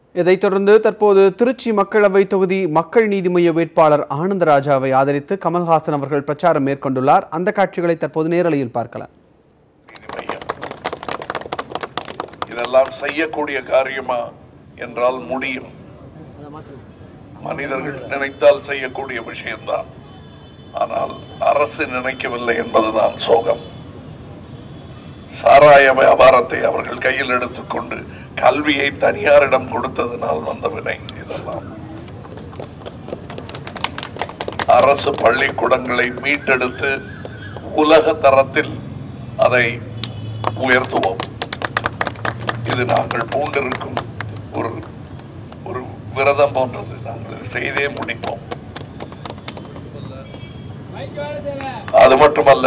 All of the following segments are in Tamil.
இதைத் தொடர்ந்து தற்போது திருச்சி மக்களவை தொகுதி மக்கள் நீதி மய்ய வேட்பாளர் ஆனந்தராஜாவை ஆதரித்து கமல்ஹாசன் அவர்கள் பிரச்சாரம் மேற்கொண்டுள்ளார் அந்த காட்சிகளை தற்போது நேரலையில் பார்க்கலாம் நீதி மையம் இதெல்லாம் செய்யக்கூடிய காரியமா என்றால் முடியும் மனிதர்கள் நினைத்தால் செய்யக்கூடிய விஷயம்தான் ஆனால் அரசு நினைக்கவில்லை என்பதுதான் சோகம் சாராய வியாபாரத்தை அவர்கள் கையில் எடுத்துக்கொண்டு கல்வியை தனியாரிடம் கொடுத்ததனால் வந்த வினை இதெல்லாம் அரசு பள்ளிக்கூடங்களை மீட்டெடுத்து உலக தரத்தில் அதை உயர்த்துவோம் இது நாங்கள் பூண்டிருக்கும் ஒரு ஒரு விரதம் போன்றது நாங்கள் இதை செய்தே முடிப்போம் அது மட்டுமல்ல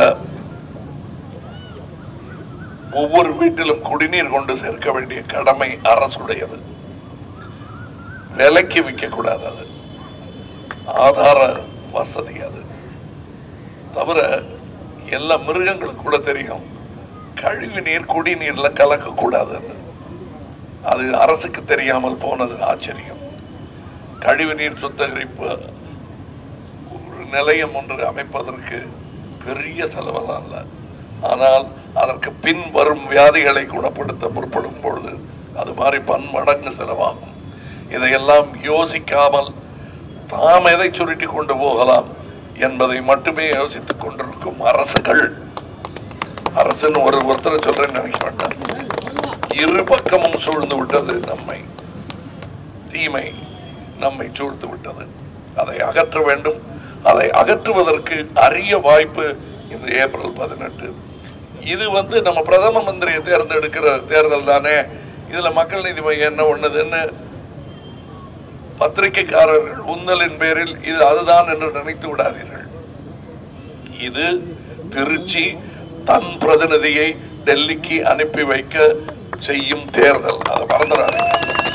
ஒவ்வொரு வீட்டிலும் குடிநீர் கொண்டு சேர்க்க வேண்டிய கடமை அரசுடையது விலைக்கு விற்க கூடாது அது ஆதார வசதி அது தவிர எல்லா மிருகங்களுக்கு கூட தெரியும் கழிவு நீர் குடிநீர்ல கலக்க கூடாதுன்னு அது அரசுக்கு தெரியாமல் போனது ஆச்சரியம் கழிவு நீர் சுத்திகரிப்பு ஒரு நிலையம் ஒன்று அமைப்பதற்கு பெரிய செலவெல்லாம் இல்லை ஆனால் அதற்கு பின் வரும் வியாதிகளை குணப்படுத்த முற்படும் பொழுது அது மாதிரி பன்மடங்கு செலவாகும் இதையெல்லாம் யோசிக்காமல் தாம் எதை சுருட்டி கொண்டு போகலாம் என்பதை மட்டுமே யோசித்துக் கொண்டிருக்கும் அரசுகள் அரசுன்னு ஒரு ஒருத்தரை சொல்றேன்னு நினைக்க வேண்டாம் இரு பக்கமும் சூழ்ந்து விட்டது நம்மை தீமை நம்மை சூழ்ந்து விட்டது அதை அகற்ற வேண்டும் அதை அகற்றுவதற்கு அரிய வாய்ப்பு இந்த ஏப்ரல் பதினெட்டு இது வந்து நம்ம பிரதம மந்திரியை தேர்ந்தெடுக்கிற தேர்தல் தானே இதுல மக்கள் நீதி மையம் என்ன ஒண்ணுதுன்னு பத்திரிகைக்காரர்கள் உந்தலின் பேரில் இது அதுதான் என்று நினைத்து விடாதீர்கள் இது திருச்சி தன் பிரதிநிதியை டெல்லிக்கு அனுப்பி வைக்க செய்யும் தேர்தல் அதை மறந்துடாதீங்க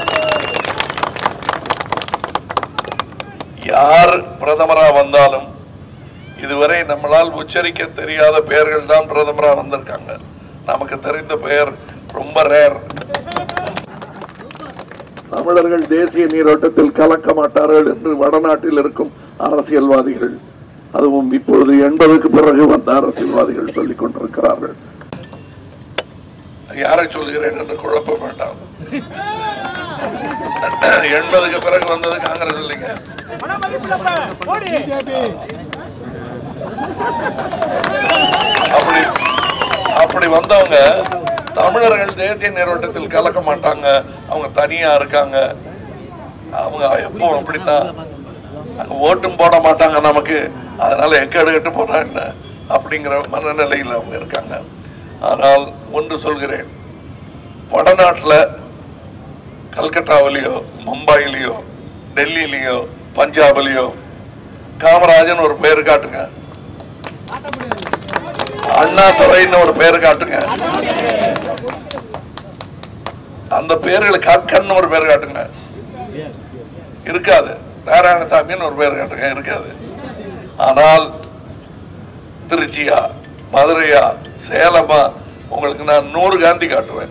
யார் பிரதமரா வந்தாலும் இதுவரை நம்மளால் உச்சரிக்க தெரியாத பெயர்கள் தான் பிரதமரா வந்திருக்காங்க நமக்கு தெரிந்த பெயர் ரொம்ப ரேர் தமிழர்கள் தேசிய நீரோட்டத்தில் கலக்க மாட்டார்கள் என்று வடநாட்டில் இருக்கும் அரசியல்வாதிகள் அதுவும் இப்பொழுது எண்பதுக்கு பிறகு வந்த அரசியல்வாதிகள் சொல்லிக் கொண்டிருக்கிறார்கள் யாரை சொல்கிறேன் என்று குழப்ப வேண்டாம் எண்பதுக்கு பிறகு வந்தது காங்கிரஸ் இல்லைங்க அப்படி அப்படி வந்தவங்க தமிழர்கள் தேசிய நீரோட்டத்தில் கலக்க மாட்டாங்க அவங்க தனியா இருக்காங்க அவங்க எப்போ அப்படித்தான் அங்க ஓட்டும் போட மாட்டாங்க நமக்கு அதனால எக்கடு கட்டு போனா என்ன அப்படிங்கிற மனநிலையில் அவங்க இருக்காங்க ஆனால் ஒன்று சொல்கிறேன் வடநாட்டுல கல்கட்டாவிலேயோ மும்பையிலேயோ டெல்லியிலேயோ பஞ்சாப்லயோ காமராஜன் ஒரு பேர் காட்டுங்க அண்ணாதுரைன்னு ஒரு பேர் காட்டுங்க அந்த பேர்களை கக்கன்னு ஒரு பேர் காட்டுங்க இருக்காது நாராயணசாமின்னு ஒரு பேர் காட்டுங்க இருக்காது ஆனால் திருச்சியா மதுரையா சேலமா உங்களுக்கு நான் நூறு காந்தி காட்டுவேன்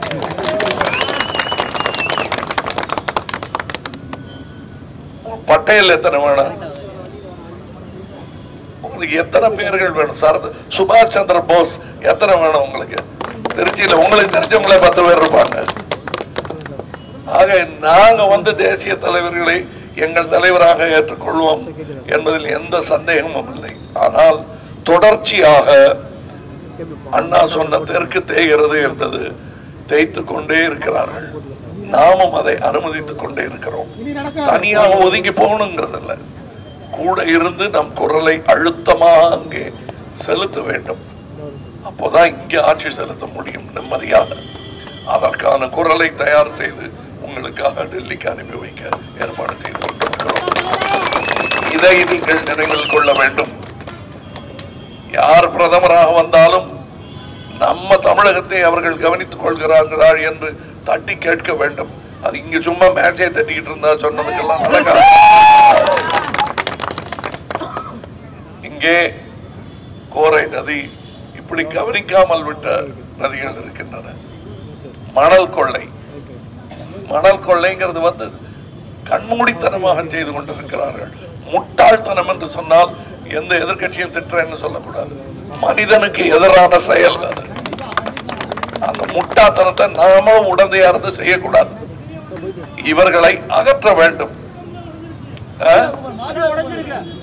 பட்டேல் எத்தனை வேணும் உங்களுக்கு எத்தனை பேர்கள் வேணும் சரத் சுபாஷ் சந்திர போஸ் எத்தனை வேணும் உங்களுக்கு திருச்சியில உங்களுக்கு தெரிஞ்சவங்களே பத்து பேர் இருப்பாங்க ஆக நாங்க வந்து தேசிய தலைவர்களை எங்கள் தலைவராக ஏற்றுக்கொள்வோம் என்பதில் எந்த சந்தேகமும் இல்லை ஆனால் தொடர்ச்சியாக அண்ணா சொன்ன தெற்கு தேய்கிறது இருந்தது தேய்த்து கொண்டே இருக்கிறார்கள் நாமும் அதை அனுமதித்துக் கொண்டே இருக்கிறோம் தனியாக ஒதுங்கி போகணுங்கிறது இல்ல கூட இருந்து நம் குரலை அழுத்தமாக அங்கே செலுத்த வேண்டும் அப்போதான் இங்கே ஆட்சி செலுத்த முடியும் நிம்மதியாக அதற்கான குரலை தயார் செய்து உங்களுக்காக டெல்லிக்கு அனுப்பி வைக்க ஏற்பாடு செய்து கொண்டிருக்கிறோம் இதை நீங்கள் நினைவில் கொள்ள வேண்டும் யார் பிரதமராக வந்தாலும் நம்ம தமிழகத்தை அவர்கள் கவனித்துக் கொள்கிறார்கள் என்று தட்டி கேட்க வேண்டும் அது இங்க சும்மா மேசையை தட்டிக்கிட்டு இருந்தா சொன்னதுக்கெல்லாம் நடக்காது இங்கே கோரை நதி இப்படி கவனிக்காமல் விட்ட நதிகள் இருக்கின்றன மணல் கொள்ளை மணல் கொள்ளைங்கிறது வந்து கண்மூடித்தனமாக செய்து கொண்டிருக்கிறார்கள் முட்டாள்தனம் என்று சொன்னால் எந்த எதிர்க்கட்சியும் திட்டுறேன்னு சொல்லக்கூடாது மனிதனுக்கு எதிரான செயல் அது அந்த முட்டாள்தனத்தை நாமளும் உடந்தையா இருந்து செய்யக்கூடாது இவர்களை அகற்ற வேண்டும் ஆ?